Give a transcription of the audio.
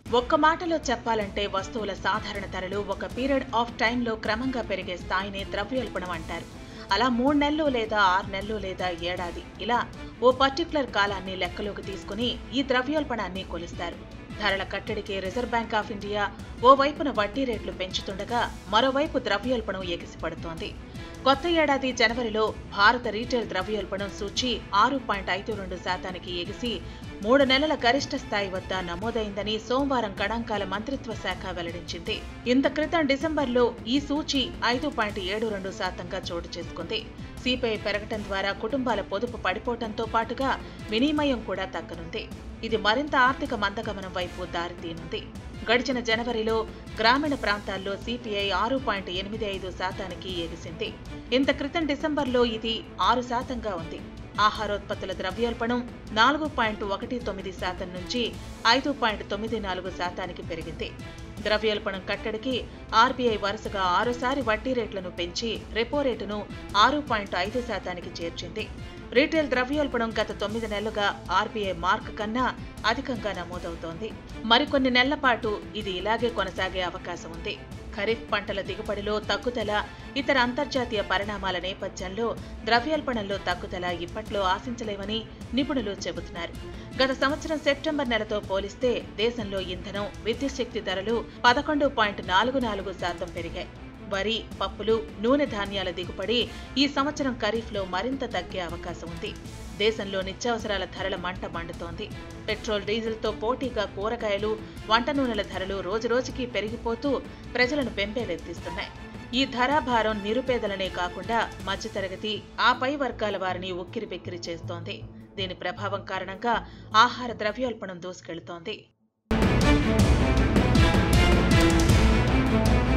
ఒక్క మాటలో చెప్పాలంటే వస్తువుల సాధారణ ధరలు ఒక పీరియడ్ ఆఫ్ టైంలో క్రమంగా పెరిగే స్థాయిని ద్రవ్యోల్బణం అంటారు అలా మూడు నెలలు లేదా ఆరు నెలలు లేదా ఏడాది ఇలా ఓ పర్టికులర్ కాలాన్ని లెక్కలోకి తీసుకుని ఈ ద్రవ్యోల్బణాన్ని కొలుస్తారు ధరల కట్టడికి రిజర్వ్ బ్యాంక్ ఆఫ్ ఇండియా ఓవైపున వడ్డీ రేట్లు పెంచుతుండగా మరోవైపు ద్రవ్యోల్బణం ఎగిసిపడుతోంది కొత్త ఏడాది జనవరిలో భారత రీటైల్ ద్రవ్యోల్బణం సూచి ఆరు పాయింట్ ఐదు రెండు శాతానికి ఎగిసి మూడు నెలల గరిష్ట స్థాయి వద్ద నమోదైందని సోమవారం గణాంకాల మంత్రిత్వ శాఖ వెల్లడించింది ఇంత క్రితం డిసెంబర్లో ఈ సూచి ఐదు పాయింట్ ఏడు రెండు శాతంగా చోటు చేసుకుంది సిపిఐ పెరగటం ద్వారా కుటుంబాల పొదుపు పడిపోవటంతో పాటుగా వినిమయం కూడా తగ్గనుంది ఇది మరింత ఆర్థిక మందగమనం వైపు దారితీనుంది గడిచిన జనవరిలో గ్రామీణ ప్రాంతాల్లో సిపిఐ ఆరు పాయింట్ ఎనిమిది ఐదు శాతానికి ఎగిసింది ఇంత క్రితం డిసెంబర్లో ఇది ఆరు శాతంగా ఉంది ఆహారోత్పత్తుల ద్రవ్యోల్బణం నాలుగు పాయింట్ ఒకటి తొమ్మిది శాతం నుంచి ఐదు పాయింట్ తొమ్మిది నాలుగు శాతానికి పెరిగింది ద్రవ్యోల్బణం కట్టడికి ఆర్బీఐ వరుసగా ఆరోసారి వడ్డీ రేట్లను పెంచి రెపో రేటును ఆరు పాయింట్ ఐదు శాతానికి చేర్చింది రీటైల్ ద్రవ్యోల్బణం గత తొమ్మిది నెలలుగా ఆర్బీఐ మార్క్ కన్నా అధికంగా నమోదవుతోంది మరికొన్ని నెలల పాటు ఇది ఇలాగే కొనసాగే అవకాశం ఉంది ఖరీఫ్ పంటల దిగుబడిలో తగ్గుదల ఇతర అంతర్జాతీయ పరిణామాల నేపథ్యంలో ద్రవ్యోల్బణంలో తగ్గుదల ఇప్పట్లో ఆశించలేమని నిపుణులు చెబుతున్నారు గత సంవత్సరం సెప్టెంబర్ నెలతో పోలిస్తే దేశంలో ఇంధనం విద్యుత్ శక్తి ధరలు పదకొండు పాయింట్ నాలుగు నాలుగు శాతం పెరిగాయి వరి పప్పులు నూనె ధాన్యాల దిగుబడి ఈ సంవత్సరం ఖరీఫ్లో మరింత తగ్గే అవకాశం ఉంది దేశంలో నిత్యావసరాల ధరల మంట మండుతోంది పెట్రోల్ డీజిల్తో పోటీగా కూరగాయలు వంట నూనెల ధరలు రోజురోజుకి పెరిగిపోతూ ప్రజలను బెంబేలెత్తిస్తున్నాయి ఈ ధరాభారం నిరుపేదలనే కాకుండా మధ్యతరగతి ఆ పై వర్గాల వారిని ఉక్కిరిబిక్కిరి చేస్తోంది దీని ప్రభావం కారణంగా ఆహార ద్రవ్యోల్బణం దూసుకెళ్తోంది